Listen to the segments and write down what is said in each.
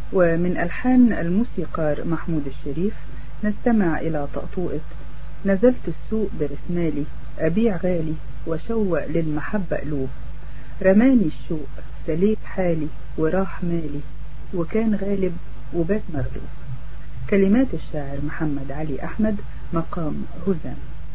ومن ألحان الموسيقار محمود الشريف نستمع إلى طقطوقة نزلت السوق برسمالي أبيع غالي وشوق للمحبة قلوب رماني الشوق سليت حالي وراح مالي وكان غالب وبات مغلوب كلمات الشاعر محمد علي أحمد مقام هزام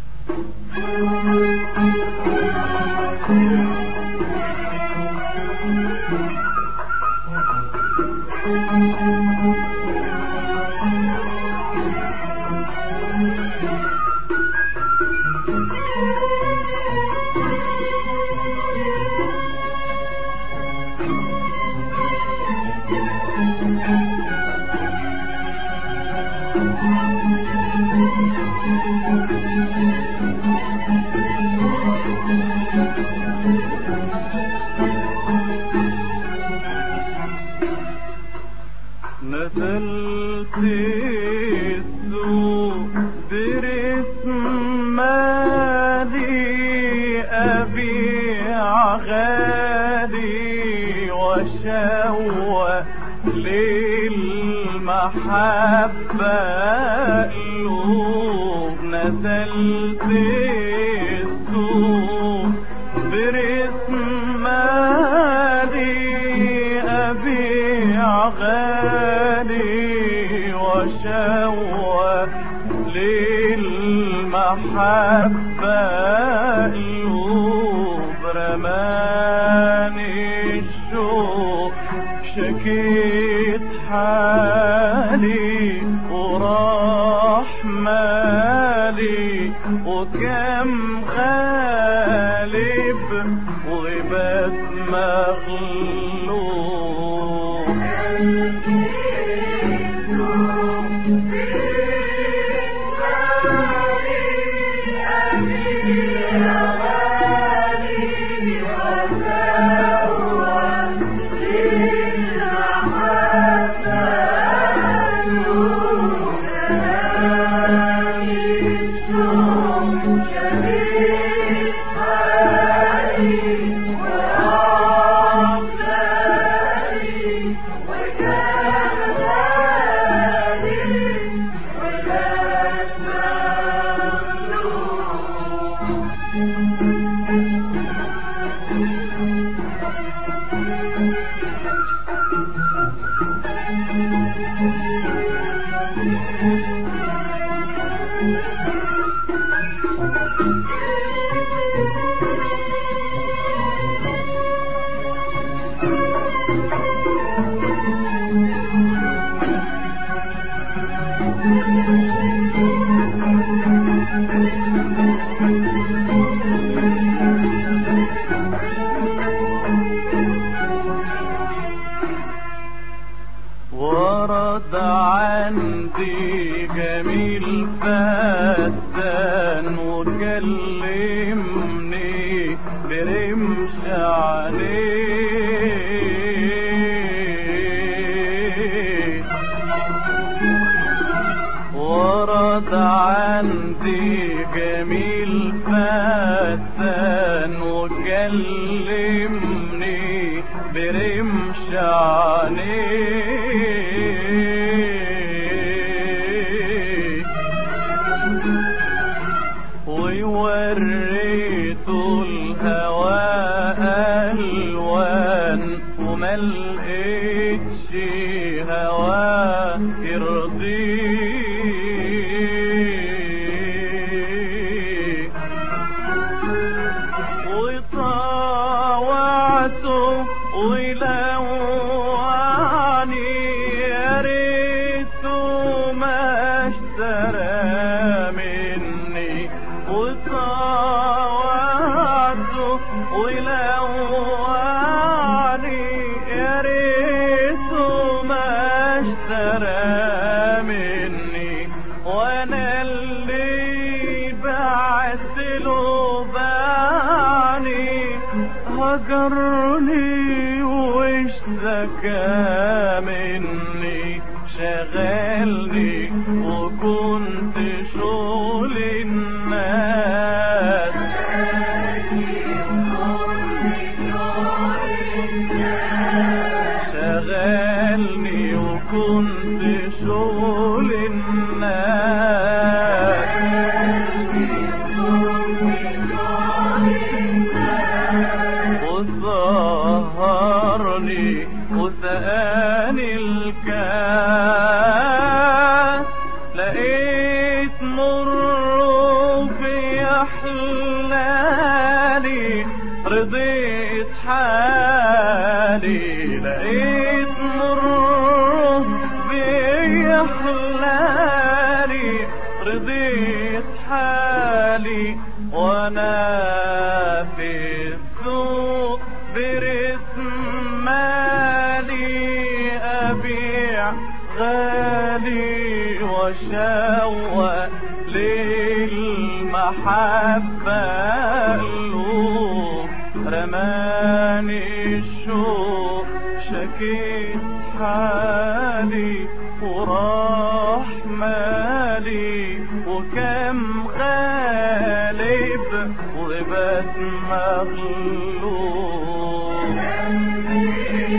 نزلت السوق برسمالي أبيع غالي وشوق للمحبة قلوب نزلت السوق برسمالي أبيع غالي وشوق للمحبة قلوب رماني الشوق شكيت حالي وراح مالي وكم غالب وغبت مغلوب ورد عندي جميل فتان وكلمني برمش عليه ورد عندي جميل فتان وكلمني برمش عليه ووريته الهوى ألوان وما لقيتش هوا يرضيه وطاوعته ولوعني يا ريته ما اشترى مني وطاوعته ولوعني يا ريته ما اشترى رماني الكاس لقيت مر في أحلالي رضيت حالي لقيت مر في أحلالي رضيت حالي وانا في السوق برسم مالي ابيع غالي وشوق للمحبة قلوب رماني الشوق شكيت حالي وراح مالي وكم غالب وبس مغلوب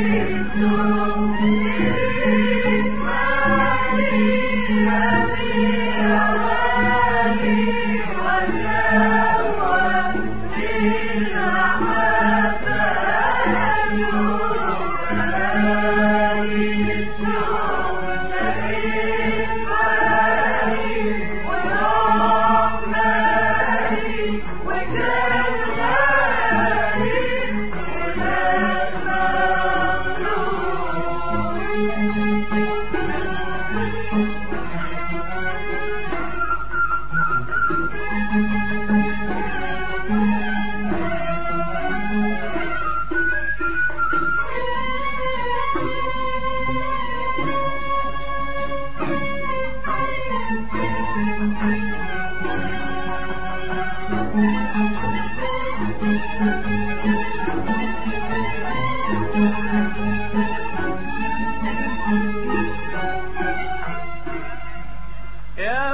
يا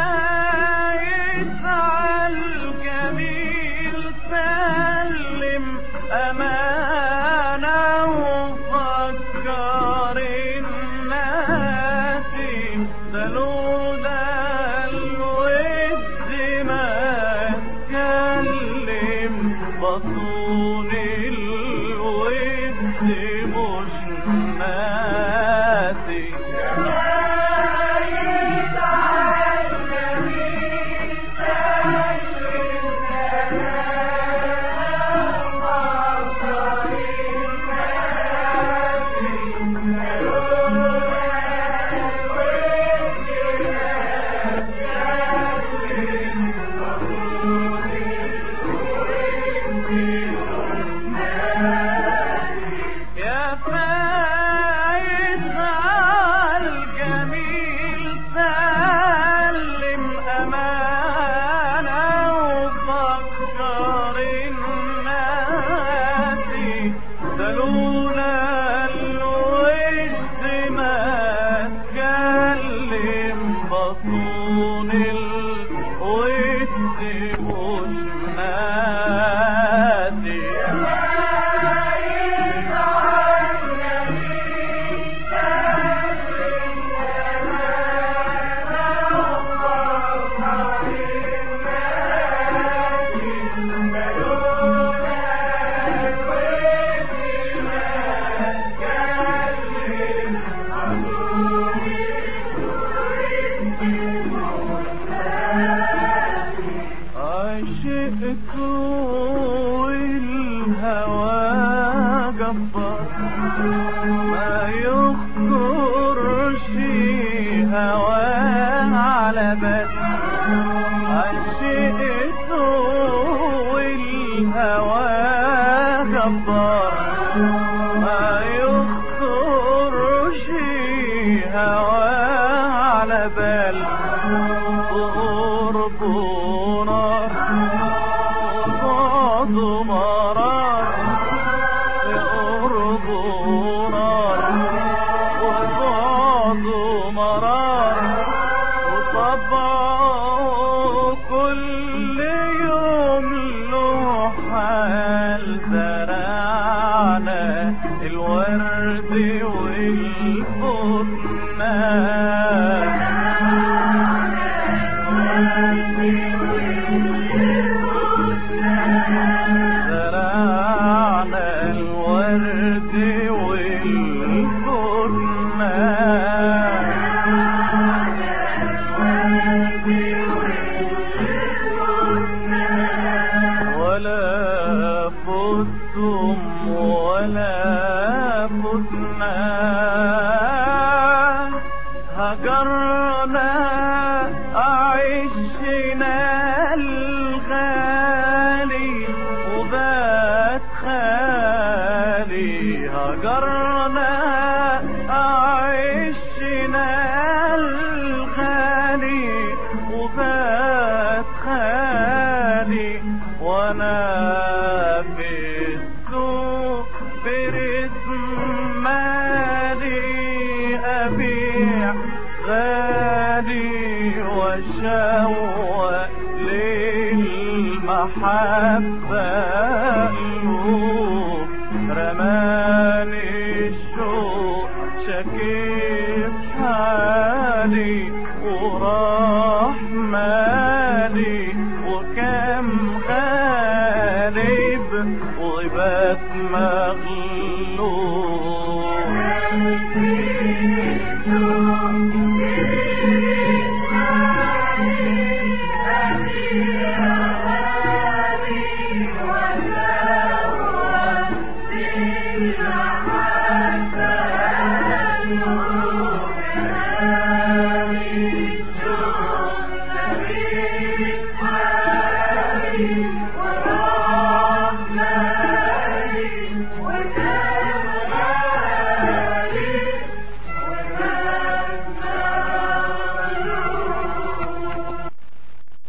فايز عالجميل سلم أمانة وفكر الناس ده لولا الود ما اتكلم بطون الود مش ناسي يا فايز عالجميل سلم أمانة وفكر الناس ده لولا الود ما اتكلم بطون الود مش ناسي عشقت والهوى جبار ما يخطرش هوى على بال عشقت والهوى جبار ما يخطرش هوى على بال قرب نار وصعد مرار قرب نار وصعد مرار وطبعه كل يوم له حال زرعنا الورد والفتنة زرعنا الورد والفتنة ولا فتم ولا فتنا هجرنا عشنا الغالي وبات خالي هجرنا عشنا الغالي وبات خالي وانا في السوق برزمالي ابيع غالي وشوق للمحبة قلوب رماني الشوق شكيت